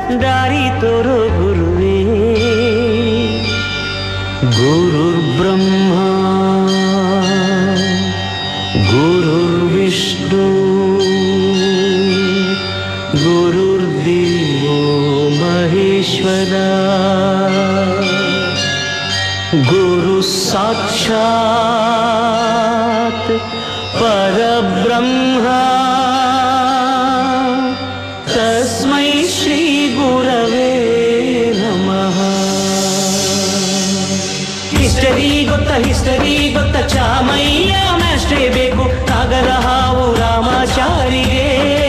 ದಾರಿ ತೋರೋ ಗುರುವೇ ಗುರುರ್ಬ್ರಹ್ಮ ಗುರುರ್ವಿಷ್ಣು ಗುರುರ್ದೇವೋ ಮಹೇಶ್ವರ ಗುರು ಸಾಕ್ಷಾತ್ ಪರಬ್ರಹ್ಮ ತಸ್ಮೈ ಶ್ರೀ ಗುರವೇ ನಮಃ ಹಿಸ್ಟರಿ ಗೊತ್ತ ಹಿಸ್ಟರಿ ಗೊತ್ತ ಚಾಮಯ್ಯ ಮಾಸ್ಟ್ರೇ ಬೇಕು ನಾಗರ ಹಾವು ರಾಮಾಚಾರಿಗೆ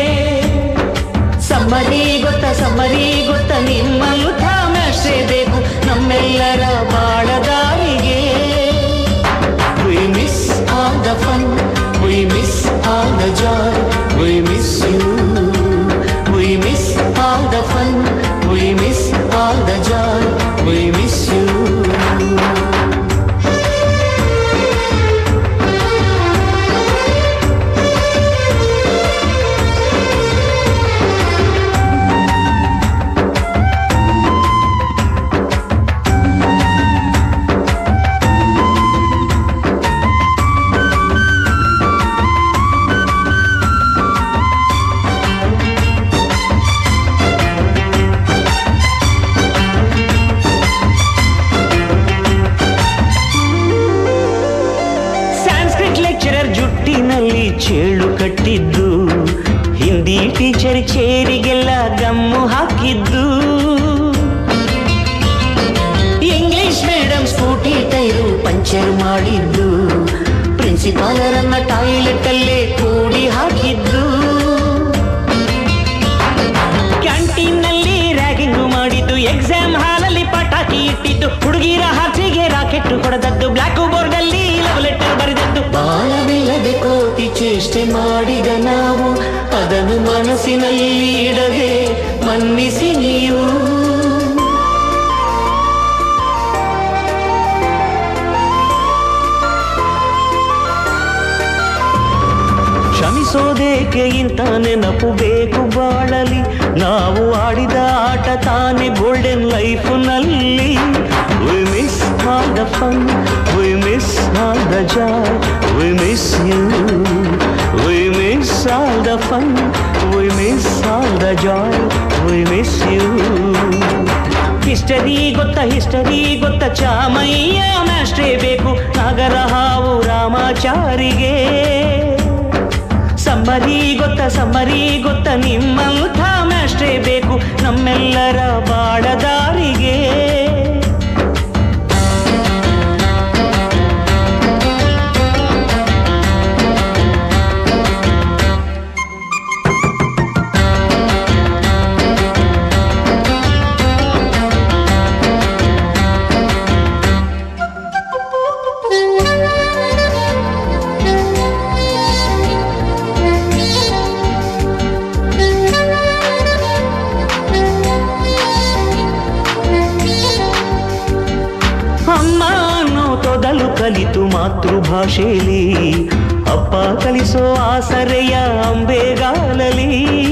ಸಮ್ಮರಿ ಗೊತ್ತ ಸಮ್ಮರಿ ಗೊತ್ತ ನಿಮ್ಮಲ್ಲೂ ಮಾಸ್ಟ್ರೇ ಬೇಕು ನಮ್ಮೆಲ್ಲರ ಬಾಳದಾರಿಗೆ We miss all the fun, we miss all the joy, we miss you. We miss all the fun, we miss all the joy, we miss you. Sanskrit lecturer ಜುಟ್ಟಿನಲ್ಲಿ ಚೇಳು ಕಟ್ಟಿದ್ದು ಹಿಂದಿ ಟೀಚರ್ ಚೇರಿಗೆಲ್ಲ ಗಮ್ಮು ಹಾಕಿದ್ದು English madam Scooty tyre puncture ಮಾಡಿದ್ದು ಪ್ರಿನ್ಸಿಪಾಲರನ್ನ toilet ಅಲ್ಲೇ ಕೂಡಿ ಹಾಕಿದ್ದು ಕ್ಯಾಂಟೀನ್ನಲ್ಲಿ ರ್ಯಾಗಿಂಗು ಮಾಡಿದ್ದು ಎಕ್ಸಾಮ್ ಹಾಲಲ್ಲಿ ಪಟಾಕಿ ಇಟ್ಟಿದ್ದು ಹುಡುಗಿರ ಹಾಸಿಗೆ ರಾಕೆಟ್ ಹೊಡೆದದ್ದು ಬ್ಲಾಕ್ ಬೋರ್ಡ್ ಅಲ್ಲಿ ಲವ್ ಲೆಟರ್ ಬರೆದದ್ದು ಬಾಳವಿಲ್ಲದೆ ಕೋತಿ ಚೇಷ್ಟೆ ಮಾಡಿದ ನಾವು ಅದನ್ನು ಮನಸ್ಸಿನಲ್ಲಿ ಇಡದೆ ಮನ್ನಿಸಿ ನೀವು ಕ್ಷಮಿಸೋದೇಕೆ ಇಂಥ ನೆನಪು ಬೇಕು ಬಾಳಲಿ ನಾವು ಆಡಿದ ಆಟ ತಾನೇ ಗೋಲ್ಡನ್ ಲೈಫ್ನಲ್ಲಿ we miss all the fun we miss all the joy we miss you we miss all the fun we miss all the joy we miss you history ಗೊತ್ತ ಹಿಸ್ಟರಿ ಗೊತ್ತ ಚಾಮಯ್ಯ ಮಾಸ್ಟ್ರೇ ಬೇಕು ನಾಗರ ಹಾವು ರಾಮಾಚಾರಿಗೆ ಸಮ್ಮರಿ ಗೊತ್ತ ಸಮ್ಮರಿ ಗೊತ್ತ ನಿಮ್ಮಂಥ ಮಾಸ್ಟ್ರೇ ಬೇಕು ನಮ್ಮೆಲ್ಲರ ಬಾಳದಾರಿಗೆ ಅಮ್ಮ ಅನ್ನೋ ತೊದಲು ಕಲಿತು ಮಾತೃಭಾಷೆಯಲ್ಲಿ ಅಪ್ಪ ಕಲಿಸೋ ಆಸರೆಯ ಅಂಬೆಗಾಲಲಿ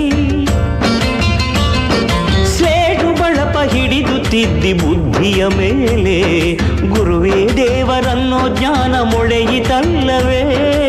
ಸ್ಲೇಟು ಬಳಪ ಹಿಡಿದು ತಿದ್ದಿ ಬುದ್ಧಿಯ ಮೇಲೆ ಗುರುವೇ ದೇವರನ್ನೋ ಜ್ಞಾನ ಮೊಳೆಯಿತಲ್ಲವೇ